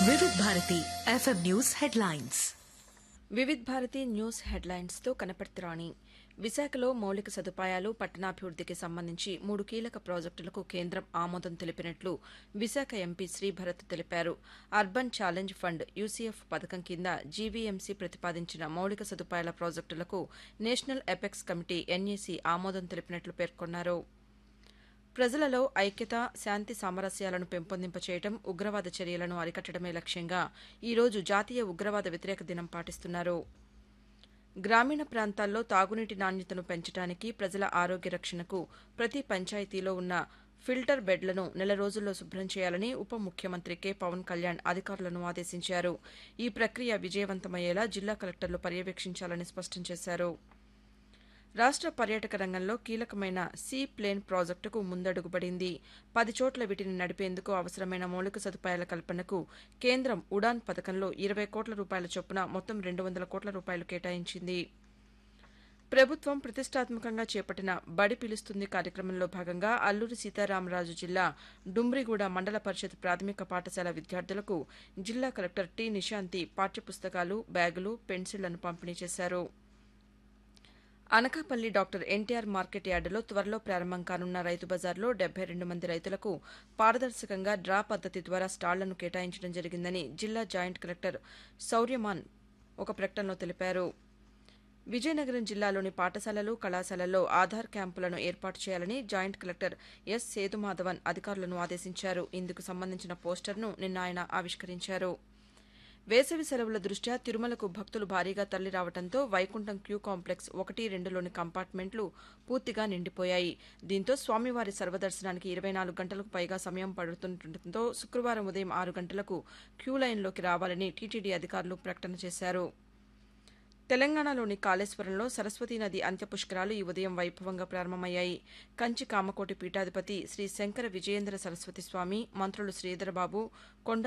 వివిధ Bharati FM news headlines Vividh Bharati news హెడ్లైన్స్తో కనపర్తిరాణి విశాఖలో మౌలిక సదుపాయాలు పట్టణాభివృద్దికి సంబంధించి మూడు కీలక ప్రాజెక్టులకు కేంద్రం ఆమోదం తెలిపినట్లు విశాఖ ఎంపీ శ్రీభరత్ తెలిపారు అర్బన్ ఛాలెంజ్ ఫండ్ యూసీఎఫ్ పథకం కింద జీవీఎంసీ ప్రతిపాదించిన మౌలిక సదుపాయాల ప్రాజెక్టులకు నేషనల్ ఎపెక్స్ కమిటీ ఎన్ఏసీ ఆమోదం తెలిపినట్లు పేర్కొన్నారు ప్రజలలో ఐక్యత శాంతి సామరస్యాలను పెంపొందింపచేయడం ఉగ్రవాద చర్యలను అరికట్టడమే లక్ష్యంగా ఈరోజు జాతీయ ఉగ్రవాద వ్యతిరేక దినం పాటిస్తున్నారు గ్రామీణ ప్రాంతాల్లో తాగునీటి నాణ్యతను పెంచడానికి ప్రజల ఆరోగ్య రక్షణకు ప్రతి పంచాయతీలో ఉన్న ఫిల్టర్ బెడ్లను నెల రోజుల్లో శుభ్రం చేయాలని ఉప ముఖ్యమంత్రి కె పవన్ కళ్యాణ్ అధికారులను ఆదేశించారు ఈ ప్రక్రియ విజయవంతమయ్యేలా జిల్లా కలెక్టర్లు పర్యవేక్షించాలని స్పష్టం చేశారు రాష్ట్ర పర్యాటక రంగంలో కీలకమైన సీ ప్లేన్ ప్రాజెక్టుకు ముందడుగుపడింది పది చోట్ల వీటిని నడిపేందుకు అవసరమైన మౌలిక సదుపాయాల కల్పనకు కేంద్రం ఉడాన్ పథకంలో ఇరవై కోట్ల రూపాయల చొప్పున మొత్తం రెండు వందల కోట్ల రూపాయలు కేటాయించింది ప్రభుత్వం ప్రతిష్టాత్మకంగా చేపట్టిన బడి పిలుస్తుంది కార్యక్రమంలో భాగంగా అల్లూరి సీతారామరాజు జిల్లా డుమ్రిగూడ మండల పరిషత్ ప్రాథమిక పాఠశాల విద్యార్థులకు జిల్లా కలెక్టర్ టి నిశాంతి పాఠ్యపుస్తకాలు బ్యాగులు పెన్సిళ్లను పంపిణీ చేశారు అనకాపల్లి డాక్టర్ ఎన్టీఆర్ మార్కెట్ యార్డులో త్వరలో ప్రారంభం కానున్న రైతు బజార్లో డెబ్బై రెండు మంది రైతులకు పారదర్శకంగా డ్రా పద్దతి ద్వారా స్టాళ్లను కేటాయించడం జరిగిందని జిల్లా జాయింట్ కలెక్టర్ శౌర్యమాన్ ఒక ప్రకటనలో తెలిపారు విజయనగరం జిల్లాలోని పాఠశాలలు కళాశాలల్లో ఆధార్ క్యాంపులను ఏర్పాటు చేయాలని జాయింట్ కలెక్టర్ ఎస్ సేతుమాధవన్ అధికారులను ఆదేశించారు ఇందుకు సంబంధించిన పోస్టర్ను నిన్న ఆయన ఆవిష్కరించారు వేసవి సెలవుల దృష్ట్యా తిరుమలకు భక్తులు భారీగా తరలిరావడంతో వైకుంఠం క్యూ కాంప్లెక్స్ ఒకటి రెండులోని కంపార్ట్మెంట్లు పూర్తిగా నిండిపోయాయి దీంతో స్వామివారి సర్వదర్శనానికి ఇరవై నాలుగు గంటలకు పైగా సమయం పడుతుండటంతో శుక్రవారం ఉదయం ఆరు గంటలకు క్యూ లైన్లోకి రావాలని టీటీడీ అధికారులు ప్రకటన చేశారు తెలంగాణలోని కాళేశ్వరంలో సరస్వతీ నది అంత్యపుష్కరాలు ఈ ఉదయం వైభవంగా ప్రారంభమయ్యాయి కంచి కామకోటి పీఠాధిపతి శ్రీ శంకర విజయేంద్ర సరస్వతి స్వామి మంత్రులు శ్రీధరబాబు కొండ